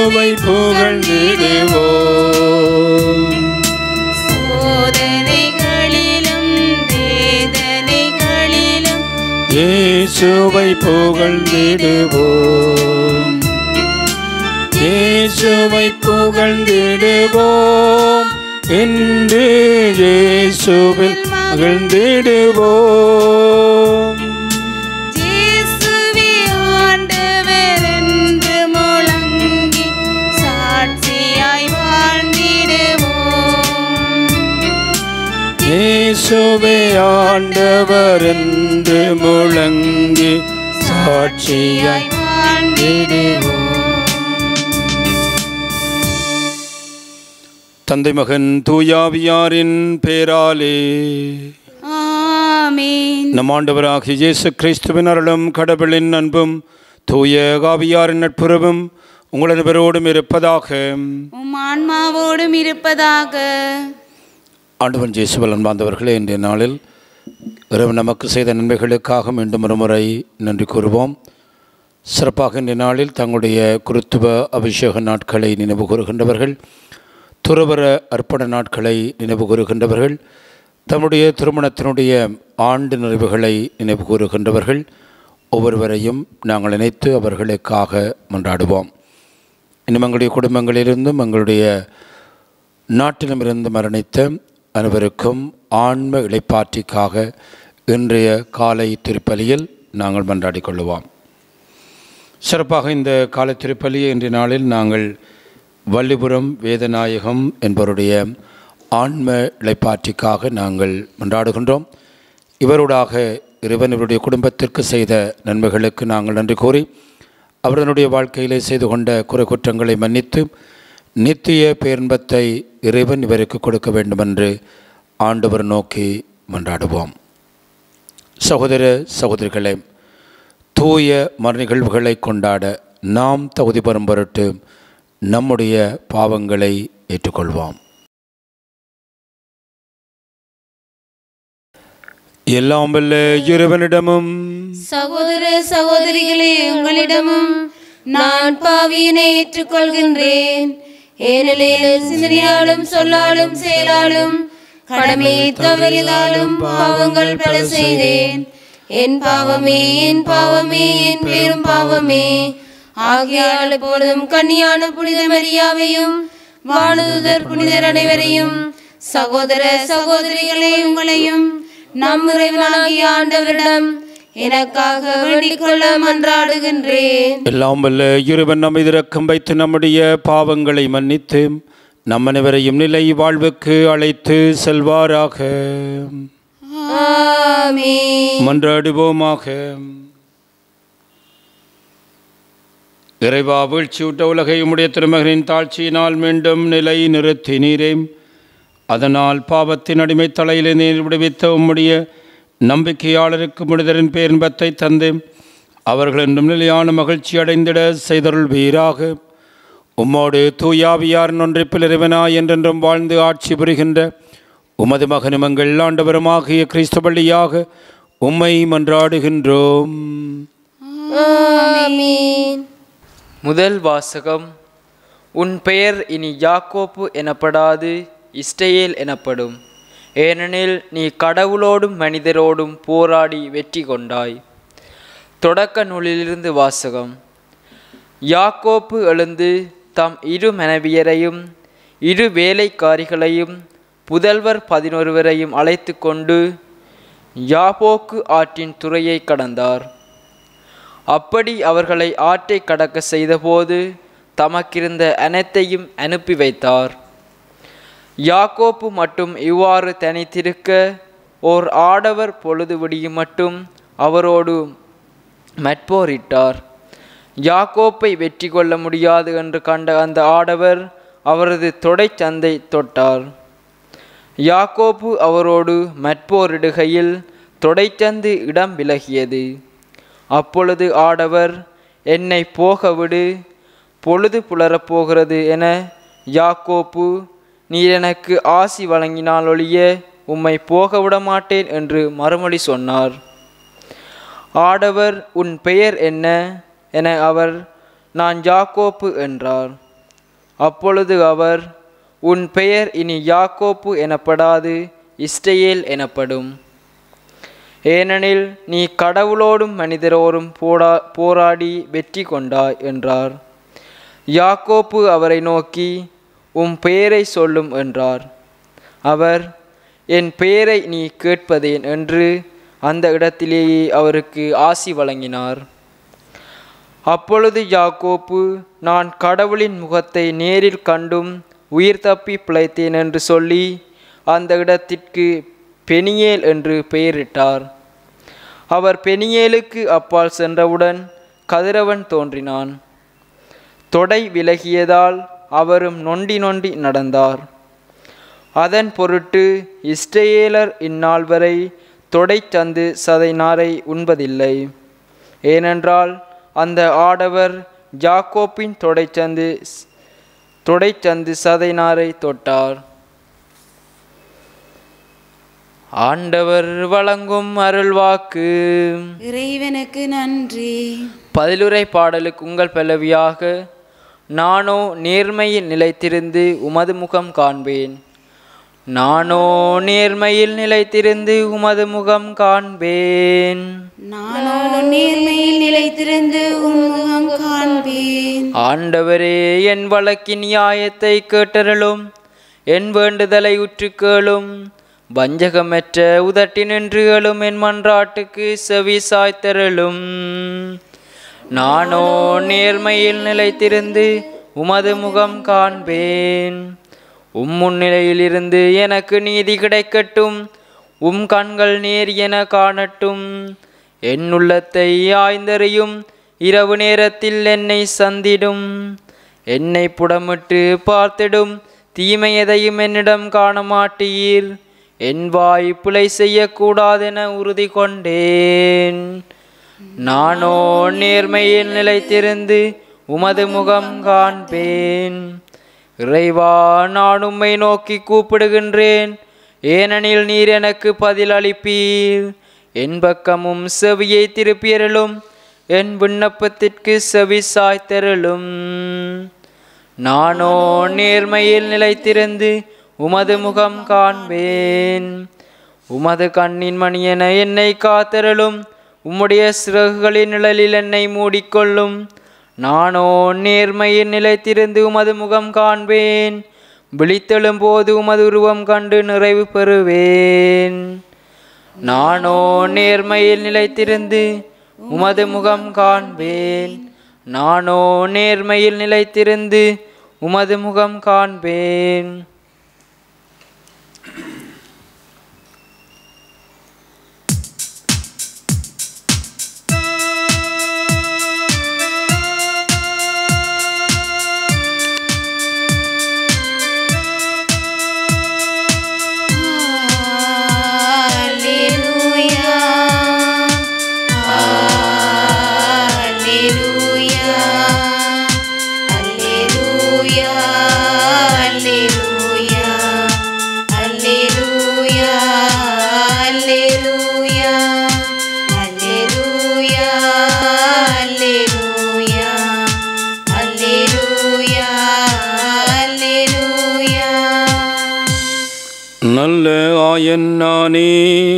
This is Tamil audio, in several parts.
இயேசுவை புகழ்ந்திடுவோம் சோதனைகளிலும் வேதனைகளிலும் இயேசுவை புகழ்ந்திடுவோம் இயேசுவை புகழ்ந்திடுவோம் என்று இயேசுவில் மகிழ்ந்திடுவோம் இயேசுவே ஆண்டவர் என்று முழங்கி சாட்சியாய் வாழ்ந்திடுவோம் இயேசுவே ஆண்டவர் என்று முழங்கி சாட்சியாய் வாழ்ந்திடுவோம் தந்தை மகன் தூயாவியாரின் பேராலே ஆமென் நம் ஆண்டவராகிய இயேசு கிறிஸ்துவின் அருளும் கடவுளின் அன்பும் தூய காவியாரின் நட்புறவும் உங்கள் அனைவரோடும் இருப்பதாக உம் ஆன்மாவோடும் இருப்பதாக ஆண்டவன் இயேசுவல் அன்பாந்தவர்களே இன்றைய நாளில் இறைவன் நமக்கு செய்த நன்மைகளுக்காக மீண்டும் ஒரு முறை நன்றி கூறுவோம் சிறப்பாக இன்றைய நாளில் தங்களுடைய குருத்துவ அபிஷேக நாட்களை நினைவு கூறுகின்றவர்கள் துறவர அர்ப்பண நாட்களை நினைவு கூறுகின்றவர்கள் தம்முடைய திருமணத்தினுடைய ஆண்டு நிறைவுகளை நினைவு கூறுகின்றவர்கள் ஒவ்வொருவரையும் நாங்கள் நினைத்து அவர்களுக்காக மன்றாடுவோம் இன்னும் எங்களுடைய குடும்பங்களிலிருந்தும் எங்களுடைய நாட்டிலுமிருந்து மரணித்த அனைவருக்கும் ஆன்ம இளைப்பாற்றிக்காக இன்றைய காலை திருப்பலியில் நாங்கள் மன்றாடிக் கொள்ளுவோம் சிறப்பாக இந்த காலை திருப்பலியை இன்றைய நாளில் நாங்கள் வள்ளிபுரம் வேதநாயகம் என்பவருடைய ஆன்ம இளைப்பாற்றிக்காக நாங்கள் மன்றாடுகின்றோம் இவரோடாக இறைவன் இவருடைய குடும்பத்திற்கு செய்த நன்மைகளுக்கு நாங்கள் நன்றி கூறி அவர்களுடைய வாழ்க்கையிலே செய்து கொண்ட குறை குற்றங்களை மன்னித்து நித்திய பேரின்பத்தை இறைவன் இவருக்கு கொடுக்க வேண்டுமென்று ஆண்டவர் நோக்கி மன்றாடுவோம் சகோதர சகோதரிகளே தூய மறு நிகழ்வுகளை கொண்டாட நாம் தகுதி பெறும் பொருட்டு நம்முடைய பாவங்களை ஏற்றுக்கொள்வோம் எல்லாம் வல்ல இறைவனிடமும் சகோதர சகோதரிகளே உங்களிடமும் நான் பாவியினை ஏற்றுக்கொள்கின்றேன் ஏனெனில் சிந்தனையாலும் சொல்லாலும் செயலாலும் கடமையை தவறியதாலும் பாவங்கள் பல செய்தேன் என் பாவமே என் பாவமே என் பெரும் பாவமே ஆகையால் எப்பொழுதும் கன்னியான புனித மரியாவையும் வானுதர் புனிதர் அனைவரையும் சகோதர சகோதரிகளே உங்களையும் நம் இறைவனாகிய ஆண்டவரிடம் எனக்காக வேண்டிக் கொள்ள மன்றாடுகின்றேன் எல்லாம் வல்ல இறைவன் நம்மை இரக்கம் வைத்து நம்முடைய பாவங்களை மன்னித்து நம் அனைவரையும் நிலை வாழ்வுக்கு அழைத்து செல்வாராக ஆமென் மன்றாடுவோமாக இறைவா வீழ்ச்சியூட்ட உலகை உம்முடைய திருமகனின் தாழ்ச்சியினால் மீண்டும் நிலை நிறுத்தினீரே அதனால் பாவத்தின் அடிமை தலையிலே நீர் விடுவித்த உம்முடைய நம்பிக்கையாளருக்கு முடிதரின் பேரின்பத்தை தந்து அவர்கள் என்றும் நிலையான மகிழ்ச்சி அடைந்திட செய்தருள் வீராக உம்மோடு தூயாவியார் ஒன்றிப்பில் இறைவனாய் என்றென்றும் வாழ்ந்து ஆட்சி புரிகின்ற உமது மகனும் எங்கள் ஆண்டவருமாகிய கிறிஸ்து பள்ளியாக உம்மை மன்றாடுகின்றோம் ஆமென் முதல் வாசகம் உன் பெயர் இனி யாக்கோப்பு எனப்படாது இஸ்ரவேல் எனப்படும் ஏனெனில் நீ கடவுளோடும் மனிதரோடும் போராடி வெற்றி கொண்டாய் தொடக்க நூலிலிருந்து வாசகம் யாக்கோப்பு எழுந்து தம் இரு மனைவியரையும் இரு வேலைக்காரிகளையும் புதல்வர் பதினொருவரையும் அழைத்து கொண்டு யாபோக்கு ஆற்றின் துறையை கடந்தார் அப்படி அவர்களை ஆற்றை கடக்க செய்தபோது தமக்கிருந்த அனைத்தையும் அனுப்பி வைத்தார் யாக்கோப்பு மட்டும் இவ்வாறு தனித்திருக்க ஓர் ஆடவர் பொழுது விடியும் மட்டும் அவரோடு மற்போரிட்டார் யாக்கோப்பை வெற்றி கொள்ள முடியாது என்று கண்ட அந்த ஆடவர் அவரது தொடைச்சந்தை தொட்டார் யாக்கோப்பு அவரோடு மற்போரிடுகையில் தொடைச்சந்து இடம் விலகியது அப்பொழுது ஆடவர் என்னை போக விடு பொழுது புலரப் போகிறது என யாக்கோப்பு நீர் எனக்கு ஆசி வழங்கினால் ஒழிய உம்மை போக விட மாட்டேன் என்று மறுமொழி சொன்னார் ஆடவர் உன் பெயர் என்ன என அவர் நான் யாக்கோப்பு என்றார் அப்பொழுது அவர் உன் பெயர் இனி யாக்கோப்பு எனப்படாது இஸ்ரவேல் எனப்படும் ஏனெனில் நீ கடவுளோடும் மனிதரோடும் போடா போராடி வெற்றி கொண்டாய் என்றார் யாக்கோப்பு அவரை நோக்கி உம் பெயரை சொல்லும் என்றார் அவர் என் பெயரை நீ கேட்பதேன் என்று அந்த இடத்திலேயே அவருக்கு ஆசி வழங்கினார் அப்பொழுது யாக்கோப்பு நான் கடவுளின் முகத்தை நேரில் கண்டும் உயிர் தப்பி பிழைத்தேன் என்று சொல்லி அந்த இடத்திற்கு பெனியேல் என்று பெயரிட்டார் அவர் பெனியேலுக்கு அப்பால் சென்றவுடன் கதிரவன் தோன்றினான் தொடை விலகியதால் அவரும் நொண்டி நொண்டி நடந்தார் அதன் பொருட்டு இஸ்ரேலர் இந்நாள் வரை தொடைச்சந்து சதை நாரை உண்பதில்லை ஏனென்றால் அந்த ஆடவர் ஜாக்கோப்பின் தொடைச்சந்து தொடைச்சந்து சதை நாரை தொட்டார் ஆண்டவர் வழங்கும் அருள்வாக்கு இறைவனுக்கு நன்றி பதிலுரை பாடலுக்கு உங்கள் பல்லவியாக நானோ நேர்மையில் நிலைத்திருந்து உமது முகம் காண்பேன் நானோ நேர்மையில் நிலைத்திருந்து உமது முகம் காண்பேன் நானோ நேர்மையில் நிலைத்திருந்து உன் முகம் காண்பேன் ஆண்டவரே என் வழக்கின் நியாயத்தை கேட்டருளும் என் வேண்டுதலை உற்று கேளும் வஞ்சகமற்ற உதட்டினின்று எழும் என் மன்றாட்டுக்கு செவி சாய்த்தருளும் நானோ நேர்மையில் நிலைத்திருந்து உமது முகம் காண்பேன் உம் முன்னிலையிலிருந்து எனக்கு நீதி கிடைக்கட்டும் உம் கண்கள் நேர் என காணட்டும் என் உள்ளத்தை ஆய்ந்தறியும் இரவு நேரத்தில் என்னை சந்திடும் என்னை புடமிட்டு பார்த்திடும் தீமை எதையும் என்னிடம் காண மாட்டீர் என் வாய் பிழை செய்யக்கூடாதென உறுதி கொண்டேன் நானோ நேர்மையில் நிலைத்திருந்து உமது முகம் காண்பேன் இறைவா நான் உம்மை நோக்கி கூப்பிடுகின்றேன் ஏனெனில் நீர் எனக்கு பதில் அளிப்பீர் என் பக்கமும் செவியை திருப்பியருளும் என் விண்ணப்பத்திற்கு செவி சாய்த்தருளும் நானோ நேர்மையில் நிலைத்திருந்து உமது முகம் காண்பேன் உமது கண்ணின் மணியென என்னை காத்தருளும் உம்முடைய சிறகுகளின் நிழலில் என்னை மூடிக்கொள்ளும் நானோ நேர்மையில் நிலைத்திருந்து உமது முகம் காண்பேன் விழித்தெழும் போது உமது உருவம் கண்டு நிறைவு பெறுவேன் நானோ நேர்மையில் நிலைத்திருந்து உமது முகம் காண்பேன் நானோ நேர்மையில் நிலைத்திருந்து உமது முகம் காண்பேன் Alleluia. Alleluia. Alleluia. Alleluia. Alleluia. Alleluia. Alleluia. Alleluia. Alleluia. Alleluia. நல்ல ஆயன் நானே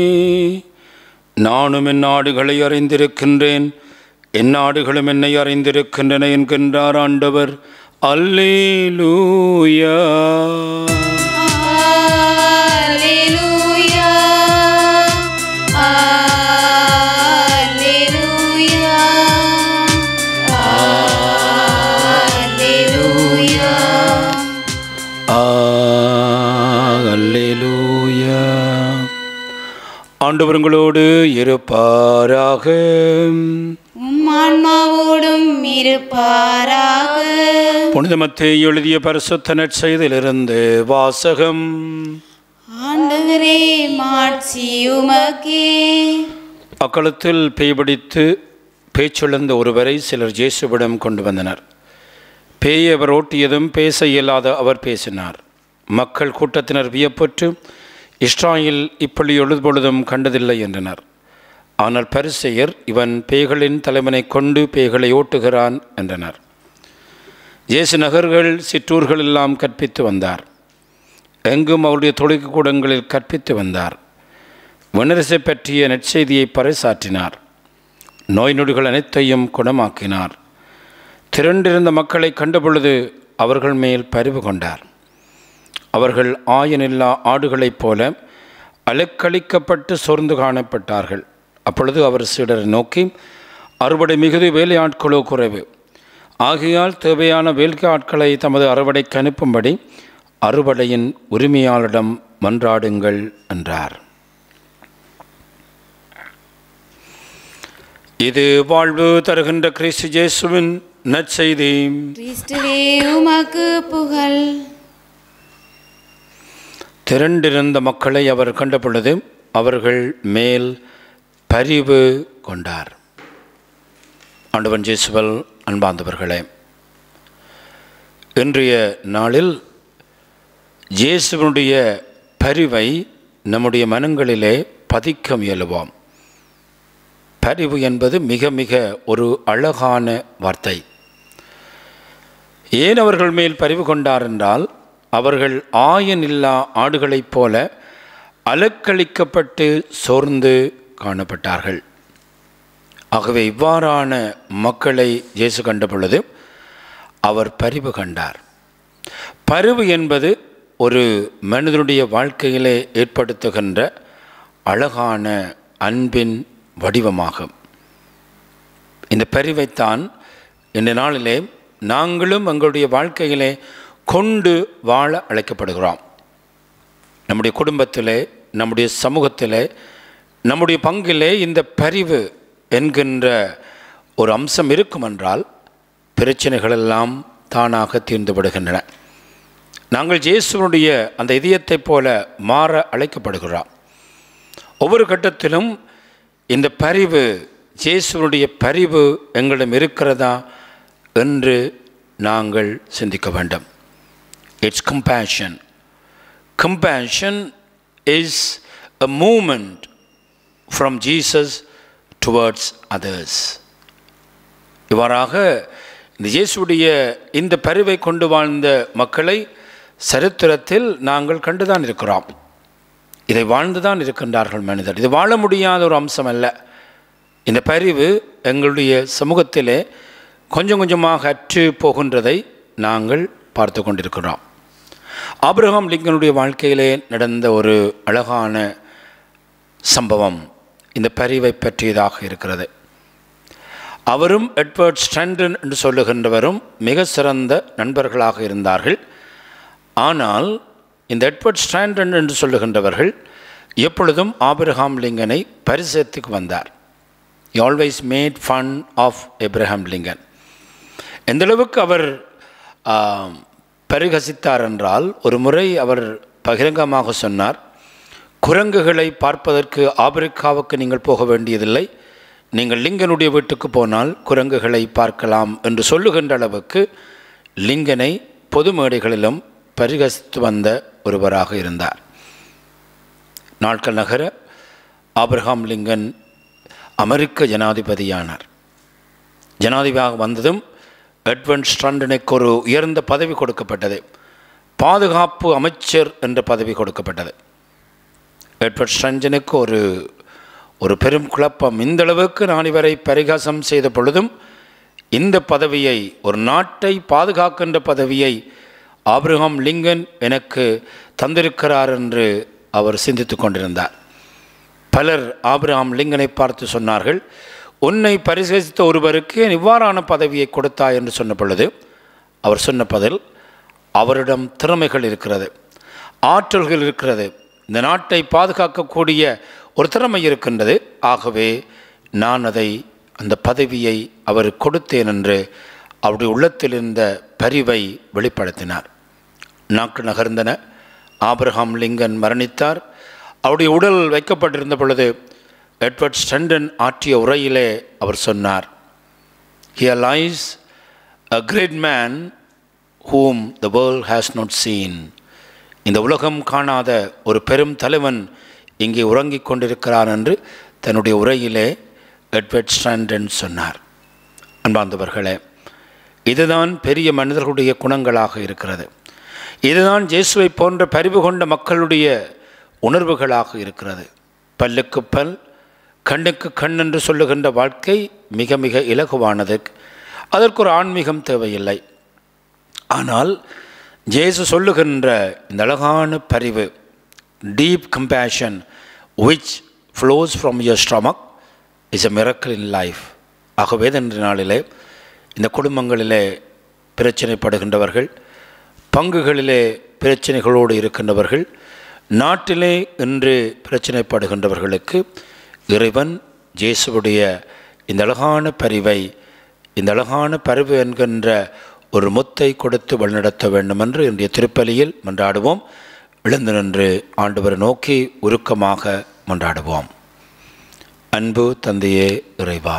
நானும் என் நாடுகளை அறிந்திருக்கின்றேன் என் நாடுகளும் என்னை அறிந்திருக்கின்றன என்கின்றார் ஆண்டவர் அல்லேலூயா Alleluia. Alleluia. Alleluia. ஆ, அல்லேலூயா ஆண்டவர் உங்களோடு இருப்பாராக உம் ஆன்மாவோடும் இருப்பாராக புனிதமத்தை எழுதிய பரிசுத்த நற்செய்திலிருந்து வாசகம் ஆண்டவரே மாட்சி உமக்கே அக்களத்தில் பேய் பிடித்து பேச்செழுந்த ஒருவரை சிலர் இயேசுவிடம் கொண்டு வந்தனர் பேய் அவர் ஓட்டியதும் பேச இயலாத அவர் பேசினார் மக்கள் கூட்டத்தினர் வியப்பட்டு இஸ்ராயில் இப்படி எழுதுபொழுதும் கண்டதில்லை என்றனர் ஆனால் பரிசெயர் இவன் பேய்களின் தலைவனை கொண்டு பேய்களை ஓட்டுகிறான் என்றனர் இயேசு நகர்கள் சிற்றூர்கள் எல்லாம் கற்பித்து வந்தார் எங்கும் அவருடைய தொழில் கூடங்களில் கற்பித்து வந்தார் வினரசை பற்றிய நற்செய்தியை பறைசாற்றினார் நோய் நொடிகள் அனைத்தையும் குணமாக்கினார் திரண்டிருந்த மக்களை கண்டபொழுது அவர்கள் மேல் பரிவு கொண்டார் அவர்கள் ஆயனில்லா ஆடுகளைப் போல அலக்களிக்கப்பட்டு சோர்ந்து காணப்பட்டார்கள் அப்பொழுது அவர் சீடரை நோக்கி அறுவடை மிகுதி வேலையாட்களோ குறைவு ஆகையால் தேவையான வேல்கை ஆட்களை தமது அறுவடைக்கு அனுப்பும்படி அறுவடையின் உரிமையாளரிடம் மன்றாடுங்கள் என்றார் இது வாழ்வு தருகின்ற கிறிஸ்து இயேசுவின் நற்செய்தி கிறிஸ்துவே உமக்கு புகழ் திரண்டிருந்த மக்களை அவர் கண்டபொழுது அவர்கள் மேல் பரிவு கொண்டார் ஆண்டவன் ஜேசுவல் அன்பாந்தவர்களே இன்றைய நாளில் இயேசுவனுடைய பரிவை நம்முடைய மனங்களிலே பதிக்க முயலுவோம் பரிவு என்பது மிக மிக ஒரு அழகான வார்த்தை ஏன் அவர்கள் மேல் பரிவு கொண்டார் என்றால் அவர்கள் ஆயனில்லா ஆடுகளைப் போல அலக்களிக்கப்பட்டு சோர்ந்து காணப்பட்டார்கள் ஆகவே இவ்வாறான மக்களை இயேசு கண்ட பொழுது அவர் பரிவு கண்டார் பரிவு என்பது ஒரு மனிதனுடைய வாழ்க்கையிலே ஏற்படுத்துகின்ற அழகான அன்பின் வடிவமாகும் இந்த பரிவைத்தான் இந்த நாளிலே நாங்களும் எங்களுடைய வாழ்க்கையிலே கொண்டு வாழ அழைக்கப்படுகிறோம் நம்முடைய குடும்பத்திலே நம்முடைய சமூகத்திலே நம்முடைய பங்கிலே இந்த பரிவு என்கின்ற ஒரு அம்சம் இருக்கும் என்றால் பிரச்சனைகளெல்லாம் தானாக தீர்ந்து விடுகின்றன நாங்கள் இயேசுவனுடைய அந்த இதயத்தைப் போல மாற அழைக்கப்படுகிறோம் ஒவ்வொரு கட்டத்திலும் இந்த பரிவு இயேசுவனுடைய பரிவு எங்களிடம் இருக்கிறதா என்று நாங்கள் சிந்திக்க வேண்டும் it's compassion compassion is a moment from Jesus towards others இவ்வாறாக இந்த இயேசுடைய இந்த பரிவை கொண்டு வாழ்ந்த மக்களை சரித்திரத்தில் நாங்கள் கண்டுதான் இருக்கிறோம் இதை வாழ்ந்துதான் இருக்கின்றார்கள் மனிதர் இது வாழ முடியாத ஒரு அம்சம் அல்ல இந்த பரிவு எங்களுடைய சமூகத்திலே கொஞ்சம் கொஞ்சமாக அற்று போகின்றதை நாங்கள் பார்த்து கொண்டிருக்கிறோம் ஆபிரகாம் லிங்கனுடைய வாழ்க்கையிலே நடந்த ஒரு அழகான சம்பவம் இந்த பரிவை பற்றியதாக இருக்கிறது அவரும் எட்வர்ட் ஸ்டாண்டன் என்று சொல்லுகின்றவரும் மிக சிறந்த நண்பர்களாக இருந்தார்கள் ஆனால் இந்த எட்வர்ட் ஸ்டாண்டன் என்று சொல்லுகின்றவர்கள் எப்பொழுதும் ஆபிரகாம் லிங்கனை பரிசத்துக்கு வந்தார் always made fun of Abraham Lincoln எந்த அளவுக்கு அவர் பரிகசித்தார் என்றால் ஒரு முறை அவர் பகிரங்கமாக சொன்னார் குரங்குகளை பார்ப்பதற்கு ஆப்பிரிக்காவுக்கு நீங்கள் போக வேண்டியதில்லை நீங்கள் லிங்கனுடைய வீட்டுக்கு போனால் குரங்குகளை பார்க்கலாம் என்று சொல்லுகின்ற அளவுக்கு லிங்கனை பொது மேடைகளிலும் பரிகசித்து வந்த ஒருவராக இருந்தார் நாட்கள் நகர ஆபிரகாம் லிங்கன் அமெரிக்க ஜனாதிபதியானார் ஜனாதிபதியாக வந்ததும் எட்வன் ஸ்ட்ரண்டனுக்கு ஒரு உயர்ந்த பதவி கொடுக்கப்பட்டது பாதுகாப்பு அமைச்சர் என்ற பதவி கொடுக்கப்பட்டது எட்வர்ட் ஸ்ட்ரஞ்சனுக்கு ஒரு ஒரு பெரும் குழப்பம் இந்த அளவுக்கு நான் இவரை பரிகாசம் செய்த பொழுதும் இந்த பதவியை ஒரு நாட்டை பாதுகாக்கின்ற பதவியை ஆப்ரஹாம் லிங்கன் எனக்கு தந்திருக்கிறார் என்று அவர் சிந்தித்து கொண்டிருந்தார் பலர் ஆப்ரஹாம் லிங்கனை பார்த்து சொன்னார்கள் உன்னை பரிசேசித்த ஒருவருக்கு ஏன் இவ்வாறான பதவியை கொடுத்தாய் என்று சொன்ன பொழுது அவர் சொன்ன பதில் அவரிடம் திறமைகள் இருக்கிறது ஆற்றல்கள் இருக்கிறது இந்த நாட்டை பாதுகாக்கக்கூடிய ஒரு திறமை இருக்கின்றது ஆகவே நான் அதை அந்த பதவியை அவர் கொடுத்தேன் என்று அவருடைய உள்ளத்தில் இருந்த பரிவை வெளிப்படுத்தினார் நாட்கள் நகர்ந்தன ஆபிரகாம் லிங்கன் மரணித்தார் அவருடைய உடல் வைக்கப்பட்டிருந்த பொழுது எட்வர்ட் ஸ்டண்டன் ஆற்றிய உரையிலே அவர் சொன்னார் here lies a great man whom the world has not seen இந்த உலகம் காணாத ஒரு பெரும் தலைவன் இங்கே உறங்கிக் கொண்டிருக்கிறான் என்று தன்னுடைய உரையிலே எட்வர்ட் ஸ்டாண்டன் சொன்னார் அன்பார்ந்தவர்களே இதுதான் பெரிய மனிதர்களுடைய குணங்களாக இருக்கிறது இதுதான் இயேசுவை போன்ற பரிவு கொண்ட மக்களுடைய உணர்வுகளாக இருக்கிறது பல்லுக்கு பல் கண்ணுக்கு கண் என்று சொல்லுகின்ற வாழ்க்கை மிக மிக இலகுவானது அதற்கு ஒரு ஆன்மீகம் தேவையில்லை ஆனால் ஜேசு சொல்லுகின்ற இந்த அழகான பரிவு deep compassion which flows from your stomach is a miracle in life ஆகவே இன்று நாளிலே இந்த குடும்பங்களிலே பிரச்சனைப்படுகின்றவர்கள் பங்குகளிலே பிரச்சனைகளோடு இருக்கின்றவர்கள் நாட்டிலே இன்று பிரச்சனைப்படுகின்றவர்களுக்கு இறைவன் இயேசுவுடைய இந்த அழகான பரிவை இந்த அழகான பரிவு என்கின்ற ஒரு முத்தை கொடுத்து வழிநடத்த வேண்டும் என்று இன்றைய திருப்பலியில் மன்றாடுவோம் எழுந்து நின்று ஆண்டவரை நோக்கி உருக்கமாக மன்றாடுவோம் அன்பு தந்தையே இறைவா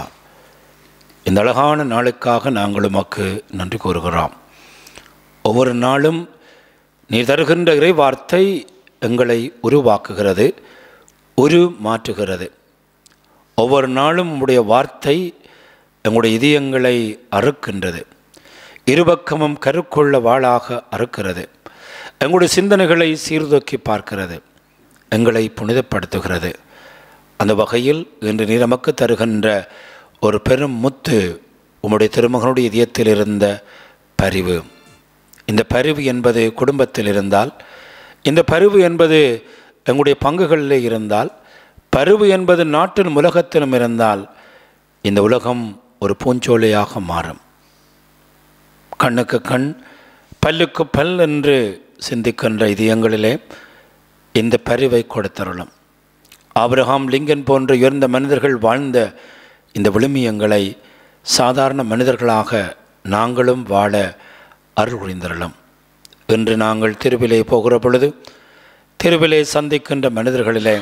இந்த அழகான நாளுக்காக நாங்கள் உமக்கு நன்றி கூறுகிறோம் ஒவ்வொரு நாளும் நீர் தருகின்ற இறை வார்த்தை எங்களை உருவாக்குகிறது உரு மாற்றுகிறது ஒவ்வொரு நாளும் உம்முடைய வார்த்தை எங்களுடைய இதயங்களை அறுக்கின்றது இருபக்கமும் கருக்குள்ள வாளாக அறுக்கிறது எங்களுடைய சிந்தனைகளை சீர்தூக்கி பார்க்கிறது எங்களை புனிதப்படுத்துகிறது அந்த வகையில் இன்று நீ நமக்கு தருகின்ற ஒரு பெரும் முத்து உம்முடைய திருமகனுடைய இதயத்தில் இருந்த பரிவு இந்த பரிவு என்பது குடும்பத்தில் இருந்தால் இந்த பரிவு என்பது எங்களுடைய பங்குகளிலே இருந்தால் பரிவு என்பது நாட்டிலும் உலகத்திலும் இருந்தால் இந்த உலகம் ஒரு பூஞ்சோலையாக மாறும் கண்ணுக்கு கண் பல்லுக்கு பல் என்று சிந்திக்கின்ற இதயங்களிலே இந்த பரிவை கொடுத்தருளும் ஆபிரகாம் லிங்கன் போன்ற உயர்ந்த மனிதர்கள் வாழ்ந்த இந்த விழுமியங்களை சாதாரண மனிதர்களாக நாங்களும் வாழ அருள் புரிந்தருளும் இன்று நாங்கள் தெருவிலே போகிற பொழுது தெருவிலே சந்திக்கின்ற மனிதர்களிலே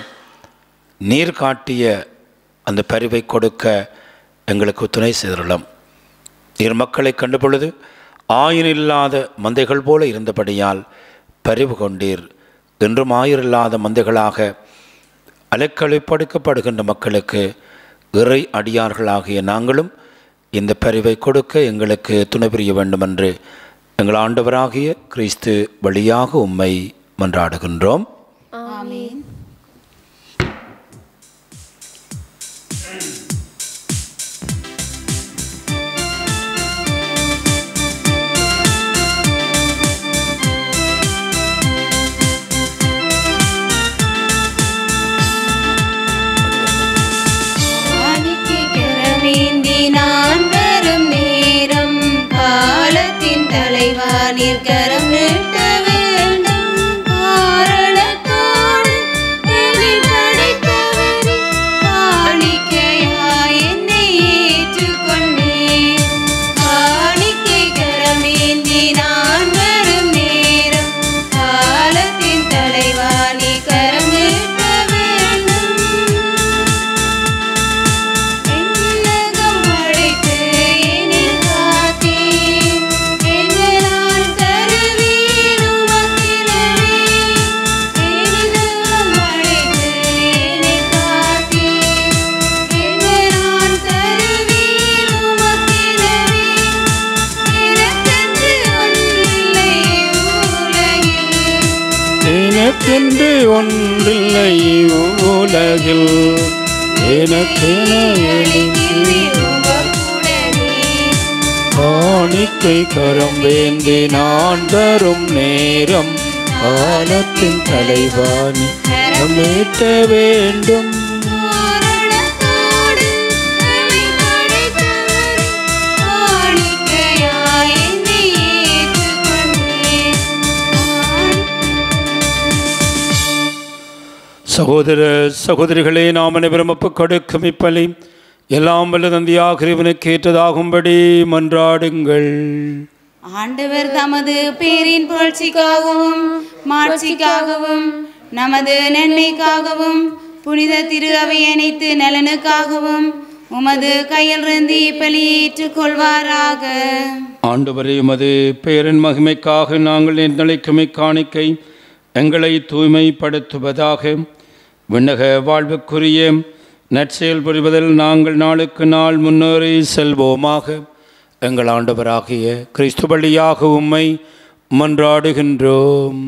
நீர் காட்டிய அந்த பரிவை கொடுக்க எங்களுக்கு துணை செய்தருளும் நீர் மக்களை கண்ட பொழுது ஆயினில்லாத மந்தைகள் போல இருந்தபடியால் பரிவு கொண்டீர் என்றும் ஆயிரில்லாத மந்தைகளாக அலைக்கழிப்படுக்கப்படுகின்ற மக்களுக்கு இறை அடியார்களாகிய நாங்களும் இந்த பரிவை கொடுக்க எங்களுக்கு துணை புரிய வேண்டுமென்று எங்கள் ஆண்டவராகிய கிறிஸ்து வழியாக உம்மை மன்றாடுகின்றோம் ஆமென் காணிக்கை கரமேந்தி நான் வரும் நேரம் காலத்தின் தலைவா நீர் கரம் நீட்ட வேண்டும் காரணத்தோடு எதில் படைத்தவரே காணிக்கையாய் என்னை ஏற்றுக்கொண்டேன் காணிக்கை கரமேந்தி நான் வரும் நேரம் காலத்தின் தலைவா நீ கரம் நீட்ட வேண்டும் என்னகம் படைத்து எனில் காத்தீர் என்னால் தருவீர் உமக்கிலவே என்னகம் படைத்து எனில் காத்தீர் என்னால் தருவீர் உமக்கிலவே எனக்கென்று ஒன்றில்லை உலகில் எனக்கென்று ஒன்றில்லை உலகில் எனக்கென காணிக்கை கரம் வேந்தி நான் தரும் நேரம் காலத்தின் தலைவாணி மீட்ட வேண்டும் சகோதர சகோதரிகளே நாம் அனைவரும் ஒப்புக் கொடுக்கும் இப்பலி எல்லாம் வல்ல தந்தையாக இறைவனுக்கு ஏற்றதாகும்படி மன்றாடுங்கள் ஆண்டவர் தமது பேரின் புகழ்ச்சிக்காகவும் மாட்சிக்காகவும் நமது நன்மைக்காகவும் புனித திரு அவை அனைத்து நலனுக்காகவும் உமது கையிலிருந்து இப்பலியை ஏற்றுக்கொள்வாராக ஆண்டவரே உமது பெயரின் மகிமைக்காக நாங்கள் நிலைக்குமை காணிக்கை எங்களை தூய்மைப்படுத்துவதாக விண்ணக வாழ்வுக்குரிய நற்செயல் புரிவதில் நாங்கள் நாளுக்கு நாள் முன்னேறி செல்வோமாக எங்கள் ஆண்டவராகிய கிறிஸ்து வழியாக உம்மை மன்றாடுகின்றோம்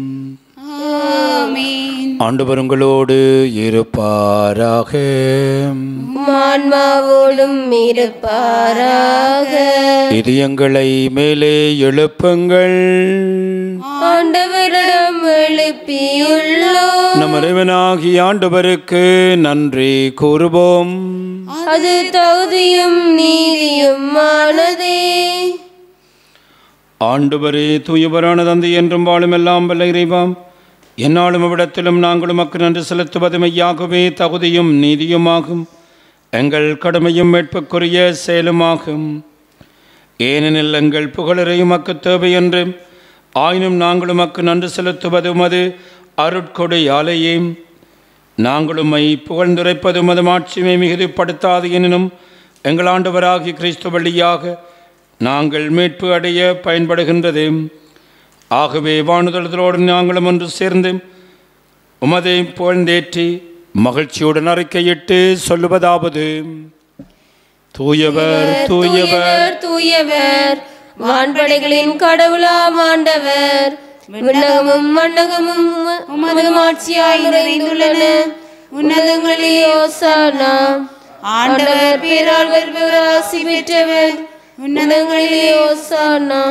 ஆமென் ஆண்டவர் உங்களோடு இருப்பாராக ஆன்மாவோடும் இருப்பாராக இதயங்களை மேலே எழுப்புங்கள் ஆண்டவரிடம் எழுப்பியுள்ளோம் நம் இறைவனாகிய ஆண்டவருக்கு நன்றி கூறுவோம் அது தகுதியும் நீதியும் ஆனதே ஆண்டவரே தூயவரான தந்தை என்றும் வாழும் எல்லாம் வல்ல இறைவாம் என்னாலும் இவ்விடத்திலும் நாங்கள் உமக்கு நன்றி செலுத்துவது மெய்யாகவே தகுதியும் நீதியுமாகும் எங்கள் கடமையும் மீட்புக்குரிய செயலுமாகும் ஏனெனில் எங்கள் புகழரை உமக்கு தேவை என்று ஆயினும் நாங்கள் உமக்கு நன்றி செலுத்துவது உமது அருட்கொடையாலேயே நாங்கள் உம்மை புகழ்ந்துரைப்பது உமது மாட்சிமை மிகுதிப்படுத்தாது எனினும் எங்கள் ஆண்டவராகிய கிறிஸ்து வழியாக நாங்கள் மீட்பு அடைய பயன்படுகின்றது ஆகவே வானுதலத்தோடு நாங்களும் ஒன்று சேர்ந்து உமதை புகழ்ந்தேற்றி மகிழ்ச்சியுடன் அறிக்கையிட்டு சொல்லுவதாவது தூயவர் தூயவர் தூயவர் வான்படைகளின் கடவுளாம் ஆண்டவர் விண்ணகமும் மண்டகமும் உமது மாட்சியால் நிறைந்துள்ளன உன்னதங்களிலே ஓசானா ஆண்டவர் பேரால் வருபவர் ஆசி பெற்றவர் உன்னதங்களிலே ஓசானா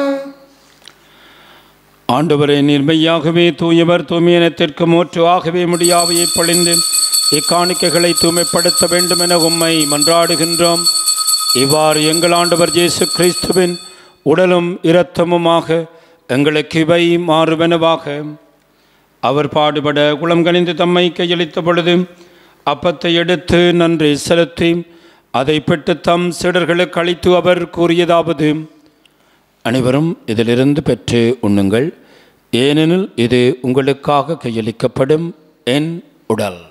ஆண்டவரே நிர்மையாகவே தூயவர் தூய்மையினத்திற்கு மூற்று ஆகவே முடியாவையை பொழிந்து இக்காணிக்கைகளை தூய்மைப்படுத்த வேண்டும் என உம்மை மன்றாடுகின்றோம் இவ்வாறு எங்கள் ஆண்டவர் இயேசு கிறிஸ்துவின் உடலும் இரத்தமுமாக எங்களுக்கு இவை மாறுவனவாக அவர் பாடுபட குளம் கனிந்து தம்மை கையளித்த பொழுது அப்பத்தை எடுத்து நன்றி செலுத்தி அதை பெற்று தம் சீடர்களுக்கு அளித்து அவர் கூறியதாவது அனைவரும் இதிலிருந்து பெற்று உண்ணுங்கள் ஏனெனில் இது உங்களுக்காக கையளிக்கப்படும் என் உடல்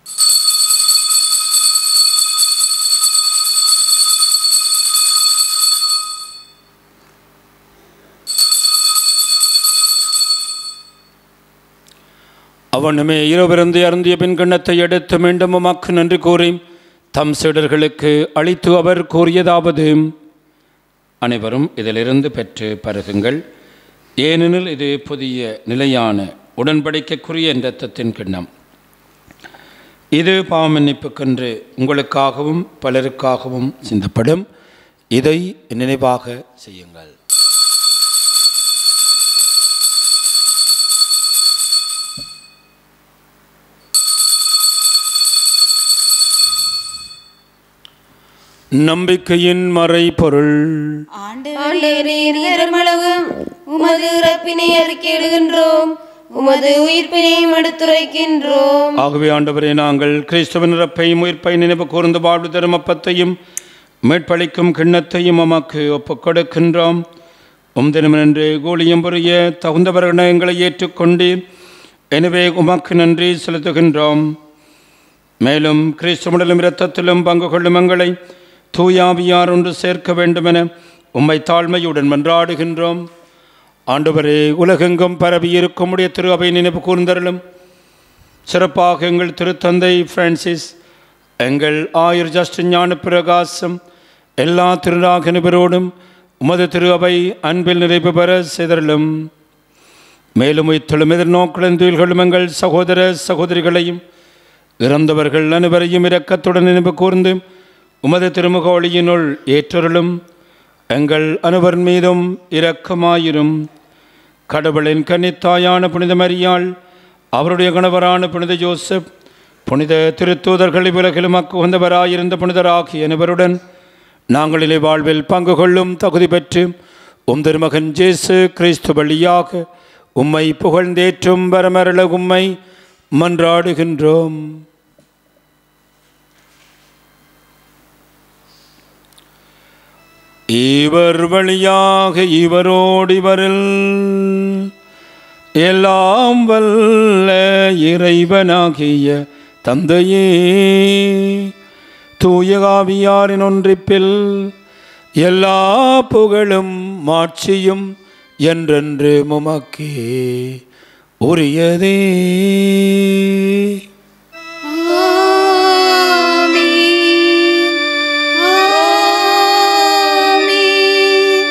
அவனுமே இரவிருந்து அருந்திய பின் கிண்ணத்தை எடுத்து மீண்டும் உமக்கு நன்றி கூறி தம் சீடர்களுக்கு அளித்து அவர் கூறியதாவது அனைவரும் இதிலிருந்து பெற்று பருகுங்கள் ஏனெனில் இது புதிய நிலையான உடன்படிக்கைக்குரிய இரத்தத்தின் கிண்ணம் இது பாவமன்னிப்புக்கென்று உங்களுக்காகவும் பலருக்காகவும் சிந்தப்படும் இதை நினைவாக செய்யுங்கள் நம்பிக்கையின் மறைபொருள் ஆண்டவரே நேரமளவும் உமது இறப்பினை அறிக்கையிடுகின்றோம் உமது உயிர்ப்பினையும் எடுத்துரைக்கின்றோம் ஆகவே ஆண்டவரே நாங்கள் கிறிஸ்துவின் இறப்பையும் உயிர்ப்பை நினைவு கூர்ந்து வாழ்வு தரும் அப்பத்தையும் மீட்பளிக்கும் கிண்ணத்தையும் உமக்கு ஒப்புக் கொடுக்கின்றோம் உம் தினமென்று கூலியம் புரிய தகுந்தவர்கள் எங்களை ஏற்றுக்கொண்டீர் எனவே உமக்கு நன்றி செலுத்துகின்றோம் மேலும் கிறிஸ்துவனிலும் இரத்தத்திலும் பங்கு கொள்ளும் எங்களை தூயாவியார் ஒன்று சேர்க்க வேண்டுமென உம்மை தாழ்மையுடன் மன்றாடுகின்றோம் ஆண்டவரே உலகெங்கும் பரவி இருக்கும் உடைய திரு அவை நினைவு கூர்ந்தருளும் சிறப்பாக எங்கள் திருத்தந்தை பிரான்சிஸ் எங்கள் ஆயுர் ஜஸ்ட் ஞான பிரகாசம் எல்லா திருநாகனிபரோடும் உமது திரு அவை அன்பில் நிறைவு பெற செய்தருளும் மேலும் இத்தலும் எதிர்நோக்குடன் துயில்களும் எங்கள் சகோதர சகோதரிகளையும் இறந்தவர்கள் அனைவரையும் இரக்கத்துடன் நினைவு கூர்ந்து உமது திருமுக ஒளியினுள் ஏற்றருளும் எங்கள் அனைவர் மீதும் இரக்கமாயிரும் கடவுளின் கன்னித்தாயான புனித மரியாள் அவருடைய கணவரான புனித ஜோசப் புனித திருத்தூதர்கள் இவ்வுலகிலும் அக்குகந்தவராயிருந்த புனிதராகிய அனைவருடன் நாங்களிலே வாழ்வில் பங்கு கொள்ளும் தகுதி பெற்று உம் திருமகன் ஜேசு கிறிஸ்து வழியாக உம்மை புகழ்ந்தேற்றும் வரமரள உம்மை மன்றாடுகின்றோம் இவர் வழியாக இவரோடு இவரில் எல்லாம் வல்ல இறைவனாகிய தந்தையே தூயகாவியாரின் ஒன்றிப்பில் எல்லா புகழும் மாட்சியும் என்றென்று முமக்கே உரியதே ஆமென். ஆமென்.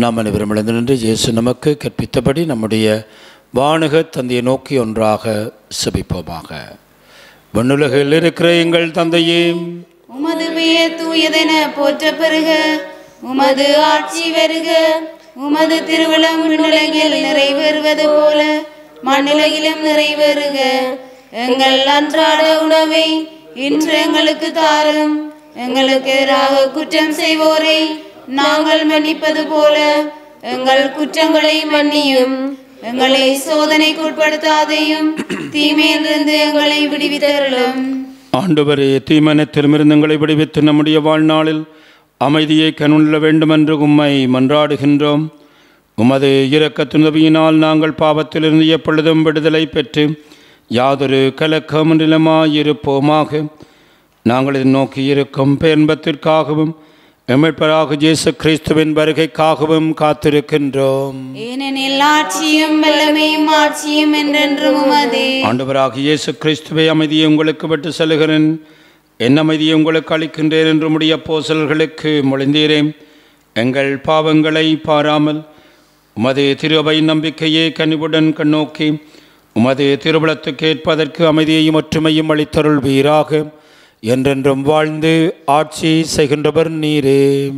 நாம் அனைவரும் எழுந்து நின்று இயேசு நமக்கு கற்பித்தபடி நம்முடைய வானுக தந்தையை நோக்கி ஒன்றாக செபிப்போமாக விண்ணுலகில் இருக்கிற எங்கள் தந்தையே உமது பெயர் தூயதென போற்ற பெறுக உமது ஆட்சி வருக உமது திருவிழம் விண்ணுலகில் நிறைவேறுவது போல மண்ணுலகிலும் நிறைவேறுக எங்கள் அன்றாட உணவை இன்று எங்களுக்கு தாரும் எங்களுக்கு எதிராக குற்றம் செய்வோரை நாங்கள் மன்னிப்பது போல எங்கள் குற்றங்களை மன்னியும் எங்களை சோதனைக்குட்படுத்தாதையும் தீமையிலிருந்து எங்களை விடுவித்தருளும் ஆண்டவரே தீமனத்திலுமிருந்து எங்களை விடுவித்து நம்முடைய வாழ்நாளில் அமைதியை கணுள்ள வேண்டுமென்று உம்மை மன்றாடுகின்றோம் உமது இரக்கத்துணவியினால் நாங்கள் பாவத்திலிருந்து எப்பொழுதும் விடுதலை பெற்று யாதொரு கலக்கமில்லமாயிருப்போமாக நாங்கள் இதை நோக்கி இருக்கும் பேன்பத்திற்காகவும் எமிழ்ப்பராக இயேசு கிறிஸ்துவின் வருகைக்காகவும் காத்திருக்கின்றோம் ஏனெனில் ஆட்சியும் வல்லமையும் ஆட்சியும் என்றென்றும் உமதே ஆண்டவராக இயேசு கிறிஸ்துவை அமைதியை உங்களுக்கு விட்டு செல்கிறேன் என் அமைதியை உங்களுக்கு அளிக்கின்றேன் என்று முடிய போசல்களுக்கு மொழிந்தீரேன் எங்கள் பாவங்களை பாராமல் உமது திருவை நம்பிக்கையே கனிவுடன் கண்ணோக்கி உமது திருவிழத்துக்கு ஏற்பதற்கு அமைதியையும் ஒற்றுமையும் அளித்தருள்வீராக என்றென்றும் வாழ்ந்து ஆட்சி செய்கின்றவர் நீரே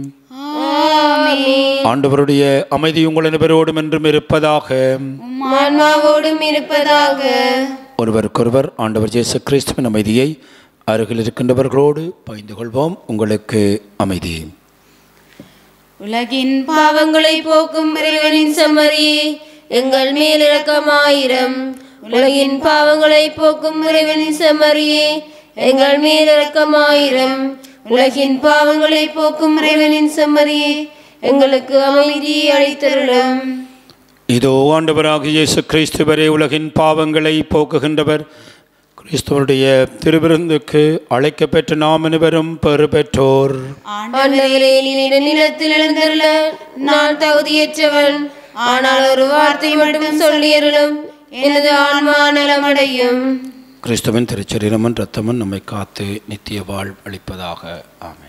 ஆண்டவருடைய அமைதி உங்கள் அனைவரோடும் என்றும் இருப்பதாக ஆன்மாவோடும் இருப்பதாக ஒருவருக்கொருவர் ஆண்டவர் இயேசு கிறிஸ்துவின் அமைதியை அருகில் இருக்கின்றவர்களோடு பகிர்ந்து கொள்வோம் உங்களுக்கு அமைதி உலகின் பாவங்களை போக்கும் இறைவனின் செம்மறியே எங்கள் மேல் இரக்கமாயிரம் உலகின் பாவங்களை போக்கும் இறைவனின் செம்மறியே எங்கள் மேல் இரக்கமாயிரம் உலகின் பாவங்களை போக்கும் இறைவனின் செம்மறியே எங்களுக்கு அமைதியை அளித்தருளும் இதோ ஆண்டவராக இயேசு கிறிஸ்துவரே உலகின் பாவங்களை போக்குகின்றவர் கிறிஸ்துவனுடைய திருவிருந்துக்கு அழைக்கப்பெற்ற நாம் அனைவரும் பெறு பெற்றோர் ஆண்டவரே நீர் நிலத்தில் எழுந்தருள நான் தகுதியற்றவன் ஆனால் ஒரு வார்த்தை மட்டும் சொல்லியருளும் எனது ஆன்மா நலமடையும் கிறிஸ்துவின் திருச்சரீரமன் இரத்தமன் நம்மை காத்து நித்திய வாழ் அளிப்பதாக ஆமென்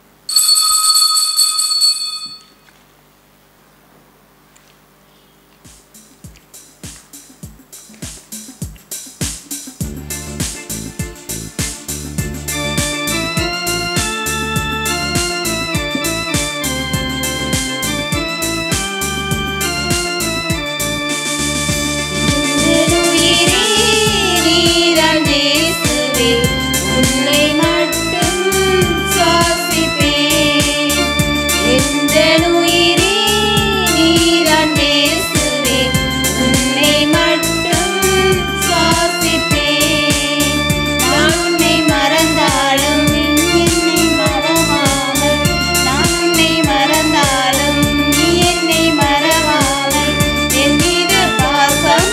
உயிருயிரே நீதான் இயேசுவே, உன்னை மட்டும் சுவாசிப்பேன். எந்தன் உயிரே நீதான் இயேசுவே, உன்னை மட்டும் சுவாசிப்பேன். நான் உன்னை மறந்தாலும் என்னை மறவாமல் நான் உன்னை மறந்தாலும் நீ என்னை மறவாமல் என் மீது பாசம்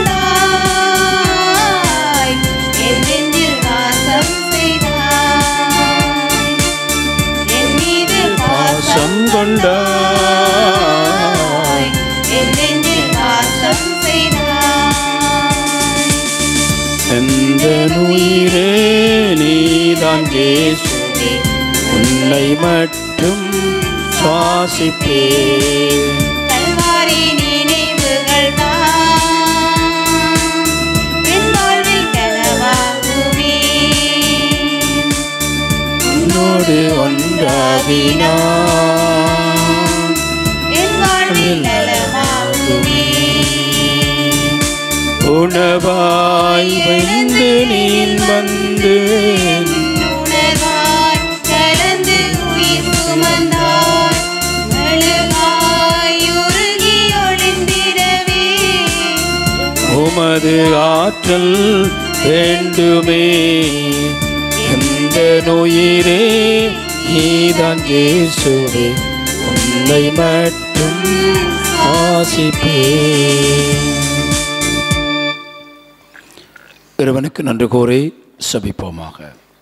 கொண்டாய் என் நெஞ்சில் வாசம் செய்தாய் என் மீது பாசம் கொண்டாய் என் நெஞ்சில் வாசம் செய்தாய் எந்த உயிரே நீதான் இயேசு உன்னை மட்டும் சுவாசிப்பேன் கல்வாரி நினைவுகள் தான் என் வாழ்வில் கனவாகுமே உன்னோடு ஒன்றாகினான் என் வாழ்வில் நலமாகுமே உணவாய் வந்து நீ வந்து உணர்வாய் கலந்து உயிர் சுமந்தாய் மெழுகாய் உருகி ஒளிந்திடவே உமது ஆற்றல் வேண்டுமே எந்த நோயிரே நீதான் இயேசுவே உன்னை மட்டும் ஆசிப்பேன் இறைவனுக்கு நன்றி கூறி சபிப்போமாக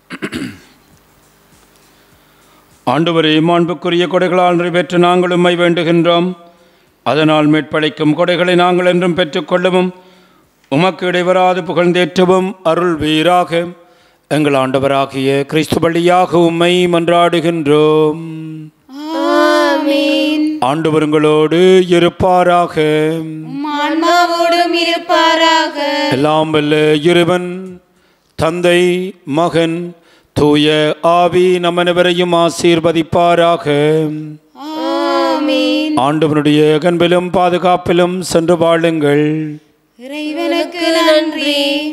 ஆண்டவரே மாண்புக்குரிய கொடைகளால் நிறைவேற்ற நாங்கள் உம்மை வேண்டுகின்றோம் அதனால் மேற்படைக்கும் கொடைகளை நாங்கள் என்றும் பெற்றுக்கொள்ளவும் உமக்கு இடைவராது புகழ்ந்தேற்றவும் அருள் வீராக எங்கள் ஆண்டவராகிய கிறிஸ்து வழியாக உம்மை மன்றாடுகின்றோம் ஆமென் ஆண்டவருங்களோடு இருப்பாராக உம் ஆன்மாவோடும் இருப்பாராக எல்லாம் வல்ல இறைவன் தந்தை மகன் தூய ஆவி நம் அனைவரையும் ஆசீர்வதிப்பாராக ஆமென் ஆண்டவனுடைய கண்பிலும் பாதுகாப்பிலும் சென்று வாழுங்கள் இறைவனுக்கு நன்றி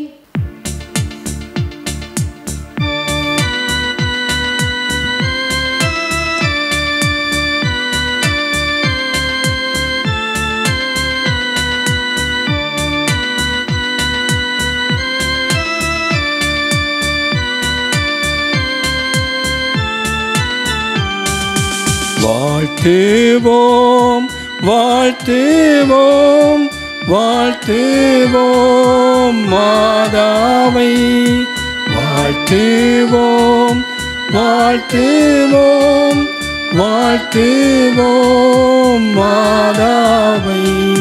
வாழ்த்துவோம் வாழ்த்துவோம் வாழ்த்துவோம் மாதாவை வாழ்த்துவோம் வாழ்த்துவோம் வாழ்த்துவோம் மாதாவை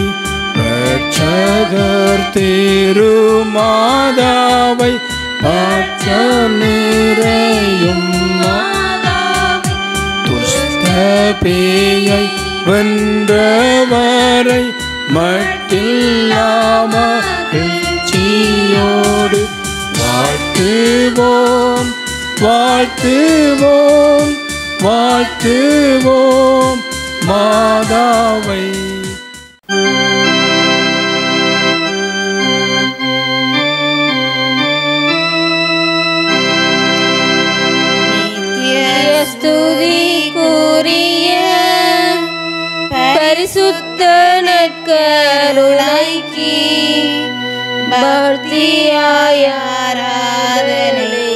ரட்சகர் திருமாதாவை பாற்ற நிறையும் மாதாவை துஷ்ட பேயை வென்றவரை மட்டில்லாமோடு வாழ்த்துவோம் வாழ்த்துவோம் வாழ்த்துவோம் மாதாவை நித்திய ஸ்துதிக்குரிய பரிசுத்த நற்கருணைக்கு பக்தியாய் ஆராதனை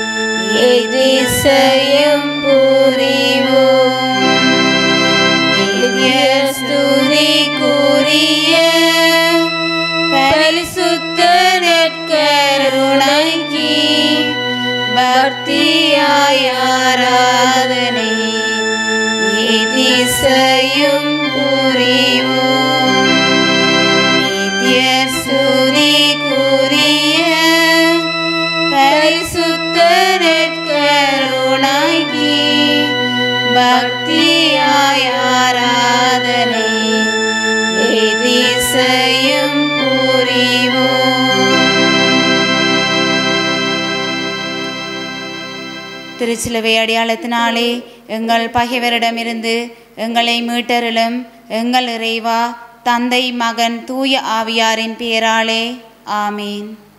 எதிசயம் புரிவோம் நித்திய ஸ்துதிக்குரிய பரிசுத்த நற்கருணைக்கு பக்தியாய் ஆராதனை திசையும் புரிவோம் நித்திய ஸ்துதிக்குரிய பரிசுத்த நற்கருணைக்கு பக்தியாய் ஆராதனை திசையும் புரிவோம் திருச்சிலுவை அடையாளத்தினாலே எங்கள் பகைவரிடமிருந்து எங்களை மீட்டருளும் எங்கள் இறைவா தந்தை மகன் தூய ஆவியாரின் பெயராலே ஆமீன்